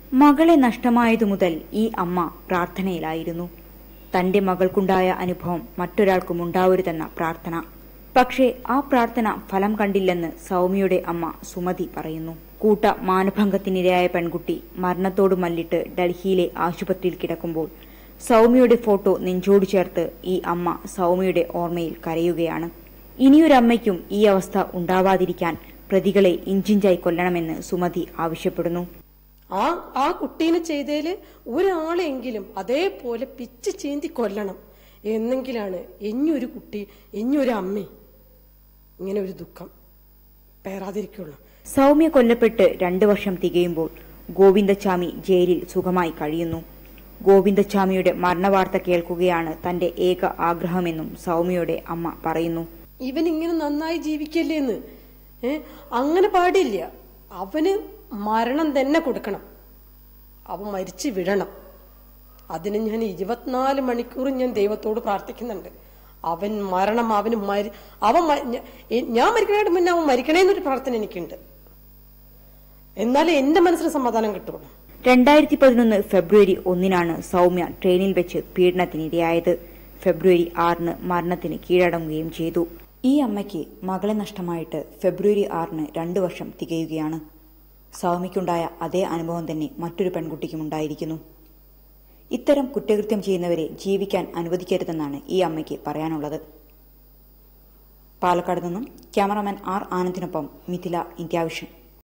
മകളെ നഷ്ടമായതു മുതൽ ഈ അമ്മ പ്രാർത്ഥനയിലായിരുന്നു തന്റെ മകൾക്കുണ്ടായ അനുഭവം മറ്റൊരാൾക്കും ഉണ്ടാവരുതെന്ന പ്രാർത്ഥന പക്ഷേ ആ പ്രാർത്ഥന ഫലം കണ്ടില്ലെന്ന് സൗമ്യയുടെ അമ്മ സുമതി പറയുന്നു കൂട്ട മാനഭംഗത്തിനിരയായ പെൺകുട്ടി മരണത്തോട് മല്ലിട്ട് ഡൽഹിയിലെ ആശുപത്രിയിൽ കിടക്കുമ്പോൾ സൗമ്യയുടെ ഫോട്ടോ നെഞ്ചോട് ചേർത്ത് ഈ അമ്മ സൗമ്യയുടെ ഓർമ്മയിൽ കരയുകയാണ് ഇനിയൊരമ്മയ്ക്കും ഈ അവസ്ഥ ഉണ്ടാവാതിരിക്കാൻ പ്രതികളെ ഇഞ്ചിഞ്ചായി കൊല്ലണമെന്ന് സുമതി ആവശ്യപ്പെടുന്നു ആ ആ കുട്ടീനെ ചെയ്തതില് ഒരാളെങ്കിലും അതേപോലെ പിച്ച് ചീന്തി കൊല്ലണം എന്നെങ്കിലാണ് ഇനിയൊരു കുട്ടി ഇനിയൊരു അമ്മ ഇങ്ങനെ ഒരു ദുഃഖം പേറാതിരിക്കുള്ളൂ സൗമ്യ കൊല്ലപ്പെട്ട് രണ്ടു വർഷം തികയുമ്പോൾ ഗോവിന്ദച്ചാമി ജയിലിൽ സുഖമായി കഴിയുന്നു ഗോവിന്ദച്ചാമിയുടെ മരണവാർത്ത കേൾക്കുകയാണ് തന്റെ ഏക ആഗ്രഹമെന്നും സൗമ്യയുടെ അമ്മ പറയുന്നു ഇവൻ ഇങ്ങനെ നന്നായി ജീവിക്കല്ലേന്ന് ഏ അങ്ങനെ പാടില്ല അവന് മരണം തന്നെ കൊടുക്കണം അവൻ മരിച്ചു വിടണം അതിന് ഞാൻ ഇരുപത്തിനാല് മണിക്കൂർ ഞാൻ ദൈവത്തോട് പ്രാർത്ഥിക്കുന്നുണ്ട് അവൻ മരണം അവന് മരി അവൻ മ- ഞ- എ- ഞാൻ മരിക്കണേട്ട് മുന്നേ അവൻ മരിക്കണേന്നൊരു പ്രാർത്ഥന എനിക്കുണ്ട് എന്നാലേ എന്റെ മനസ്സിന് സമാധാനം കിട്ടുള്ളൂ രണ്ടായിരത്തി പതിനൊന്ന് ഫെബ്രുവരി ഒന്നിനാണ് സൗമ്യ ട്രെയിനിൽ വെച്ച് പീഡനത്തിനിരയായത് ഫെബ്രുവരി ആറിന് മരണത്തിന് കീഴടങ്ങുകയും ചെയ്തു ഈ അമ്മയ്ക്ക് മകളെ നഷ്ടമായിട്ട് ഫെബ്രുവരി ആറിന് രണ്ടു വർഷം തികയുകയാണ് സൗമ്യയ്ക്കുണ്ടായ അതേ അനുഭവം തന്നെ മറ്റൊരു പെൺകുട്ടിക്കും ഉണ്ടായിരിക്കുന്നു ഇത്തരം കുറ്റകൃത്യം ചെയ്യുന്നവരെ ജീവിക്കാൻ അനുവദിക്കരുതെന്നാണ് ഈ അമ്മയ്ക്ക് പറയാനുള്ളത് പാലക്കാട് നിന്നും ക്യാമറാമാൻ ആർ ആനന്ദിനൊപ്പം മിഥില ഇന്ത്യാവിഷൻ